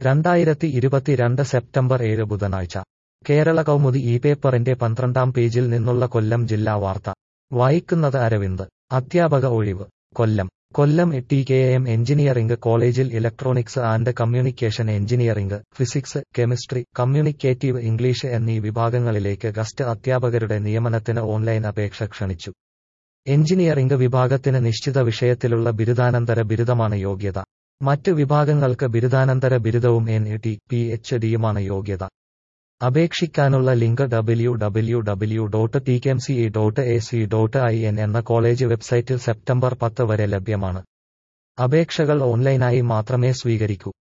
രണ്ടായിരത്തി ഇരുപത്തിരണ്ട് സെപ്റ്റംബർ ഏഴ് ബുധനാഴ്ച കേരള കൗമുദി ഈ പേപ്പറിന്റെ പന്ത്രണ്ടാം പേജിൽ നിന്നുള്ള കൊല്ലം ജില്ലാ വാർത്ത വായിക്കുന്നത് അരവിന്ദ് അധ്യാപക ഒഴിവ് Kollam Kollam T K M engineering കോളേജിൽ electronics and communication engineering physics chemistry communicative English എന്നീ വിഭാഗങ്ങളിലേക്ക് ഗസ്റ്റ് അധ്യാപകരുടെ നിയമനത്തിന് ഓൺലൈൻ അപേക്ഷ ക്ഷണിച്ചു എഞ്ചിനീയറിംഗ് വിഭാഗത്തിന് നിശ്ചിത വിഷയത്തിലുള്ള ബിരുദാനന്തര ബിരുദമാണ് യോഗ്യത മറ്റ് വിഭാഗങ്ങൾക്ക് ബിരുദാനന്തര ബിരുദവും എൻ ടി പി എച്ച് ഡിയുമാണ് യോഗ്യത അപേക്ഷിക്കാനുള്ള link W W W dot T K M C dot A C dot I N എന്ന കോളേജ് വെബ്സൈറ്റിൽ സെപ്റ്റംബർ പത്ത് വരെ ലഭ്യമാണ് അപേക്ഷകൾ ഓൺലൈനായി മാത്രമേ സ്വീകരിക്കൂ